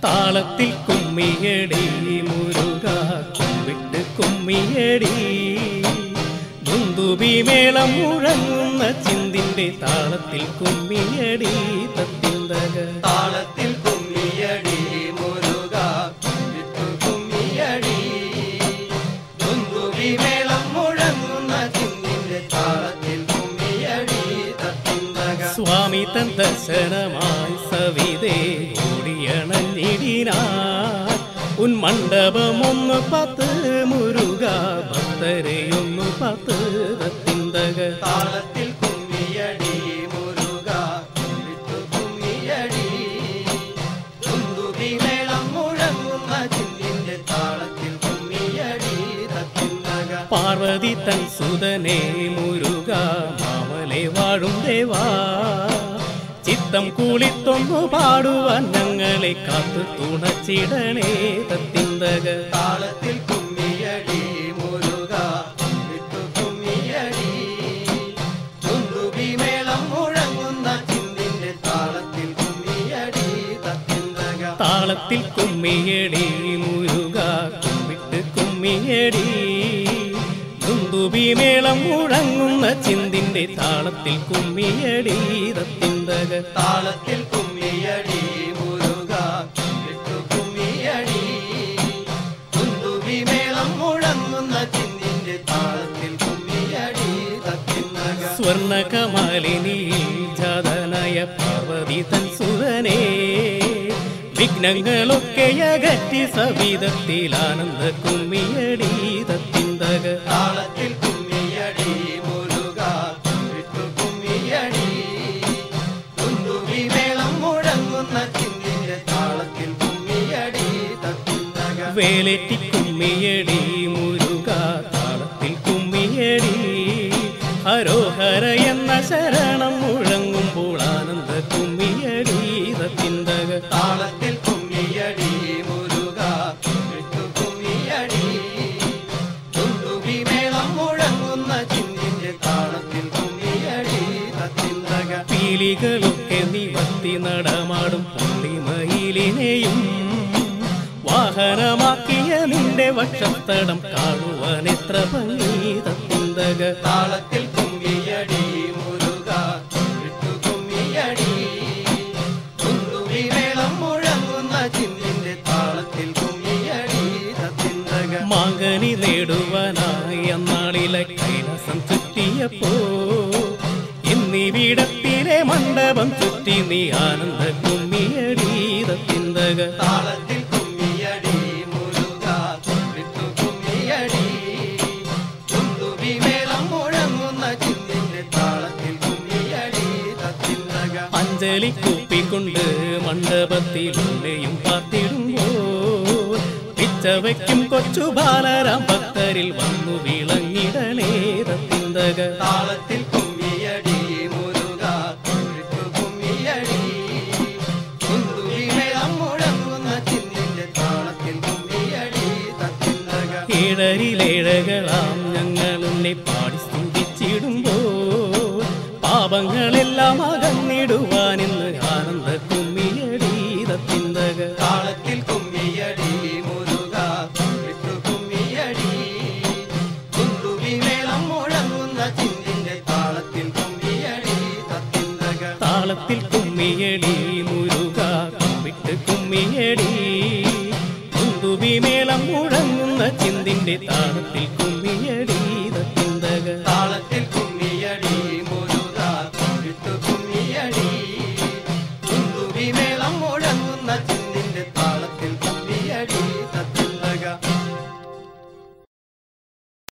താളത്തിൽ കുമ്മിയടി മുരുക കുമ്പിട്ട് കുമ്മിയടി ദുന്ദുബി മേളം മുഴങ്ങുന്ന ചിന്തിന്റെ താളത്തിൽ കുമ്മിയടി തത്തിന്തക താളത്തിൽ കുമ്മിയടി മുരുക കുമ്പിട്ടു കുമ്മിയടി തുന്തുവി മേളം മുഴങ്ങുന്ന ചിന്തിന്റെ താളത്തിൽ കുമ്മിയടി തത്തിന്തക സ്വാമി തൻ ദർശനമായി സവിതേ ഓടിയണഞ്ഞിടിനാ ഉൻ മണ്ഡപമൊന്ന് പത്ത് മുരുക ഭക്തരെയൊന്നു പത്ത് തത്തിന്തക താളത്തിൽ കുമ്മിയടി മുരുക കുമ്പിട്ടു കുമ്മിയടി തുന്തുവി മേളം മുഴങ്ങുന്ന ചിന്തിന്റെ താളത്തിൽ കുമ്മിയടി തത്തിന്തക പാർവതി തൻ സുതനെ മുരുക മാമലെ വാഴും ദേവാ ചിത്തം കൂളിത്തൊന്നു പാടുവാൻ ഞങ്ങളെ കാത്തു തുണച്ചിടണേ തത്തിന്തക താളത്തിൽ കുമ്മിയടി മുരുക വിട്ടു കുമ്മിയടി തുന്തുബി മേളം മുഴങ്ങുന്ന ചിന്തിന്റെ താളത്തിൽ കുമ്മിയടി തത്തിന്തക താളത്തിൽ കുമ്മിയടി മുരുക കുമ്പിട്ട് കുമ്മിയടി ദുന്ദുബി മേളം മുഴങ്ങുന്ന ചിന്തിന്റെ താളത്തിൽ കുമ്മിയടി തത്തിന്തക താളത്തിൽ കുമ്മിയടി മുരുക വിട്ടു കുമ്മിയടി തുന്തുബി മേളം മുഴങ്ങുന്ന ചിന്തിന്റെ താളത്തിൽ കുമ്മിയടി തത്തിന്തക സ്വർണകമാലിനിയിൽ ജാതനായ പാർവതി തൻ സുതനേ വിഘ്നങ്ങളൊക്കെ അകറ്റി സവിധത്തിൽ ആനന്ദ കുമ്മിയടി തത്തിന്തക താളത്തിൽ കുമ്മിയടി മുരുക വിട്ടു കുമ്മിയടി തുന്തുവി മേളം മുഴങ്ങുന്ന ചിന്തിന്റെ താളത്തിൽ കുമ്മിയടി തത്തിന്തക വേലെറ്റി കുമ്മിയടി മുരുക താളത്തിൽ കുമ്മിയടി ഹരോഹര എന്ന ശരണം മുഴങ്ങുമ്പോൾ ആനന്ദ കുമ്മിയടി തത്തിന്തക താളത്തിൽ കുമ്മിയടി മുരുക വിട്ടു കുമ്മിയടി തുന്തുവി മേളം മുഴങ്ങുന്ന ചിന്തിന്റെ താളത്തിൽ കുമ്മിയടി തത്തിന്തക പീലികളൊക്കെ നിവർത്തി നടമാടും പുള്ളിമയിലിനെയും വാഹനമാക്കിയ നിന്റെ വക്ഷത്തടം കാണുവാൻ എത്ര ഭംഗി തത്തിന്തക താളത്തിൽ കുമ്മിയടി മുരുക വിട്ടു കുമ്മിയടി തുന്തുവി മേളം മുഴങ്ങുന്ന ചിന്തിന്റെ താളത്തിൽ കുമ്മിയടി തത്തിന്തക മാങ്കനി നേടുവാനായി അന്നാളിലെ കൈലാസം ചുറ്റിയപ്പോ എന്നിവിടത്തിലെ മണ്ഡപം ചുറ്റി നീ ആനന്ദ കുമ്മിയടി തത്തിന്തക താളത്തിൽ കുമ്മിയടി മുരുക വിട്ടു കുമ്മിയടി തുന്തുവി മേളം മുഴങ്ങുന്ന ചിന്തിന്റെ താളത്തിൽ കുമ്മിയടി തത്തിന്തക അഞ്ജലി കൂപ്പിക്കൊണ്ട് മണ്ഡപത്തിലുള്ളയും പാർത്തിടുമ്പോൾ പിച്ചവയ്ക്കും കൊച്ചു ബാലരാം ഭക്തരിൽ വന്നു വിളങ്ങിടണേ തത്തിന്തക താളത്തിൽ കുമ്മിയടി മുരുക വിട്ടു കുമ്മിയടി തുന്തുവി മേളം മുഴങ്ങുന്ന ചിന്തിന്റെ താളത്തിൽ കുമ്മിയടി തത്തിന്തക ഏഴരിലേഴകളാം ഞങ്ങളുന്നെ പാടി സ്തുതിച്ചിടുമ്പോൾ പാപങ്ങളെല്ലാം അകന്നിടുവാനിന്ന് ആനന്ദ കുമ്മിയടി തത്തിന്തക താളത്തിൽ കുമ്മിയടി മുരുക വിട്ടു കുമ്മിയടി തുന്തുവി മേളം മുഴങ്ങുന്ന ചിന്തിന്റെ താളത്തിൽ കുമ്മിയടി തത്തിന്തക താളത്തിൽ കുമ്മിയടി മുരുക കുമ്പിട്ട് കുമ്മിയടി കുന്തുബി മേളം മുഴങ്ങുന്ന ചിന്തിന്റെ താളത്തിൽ കുമ്മി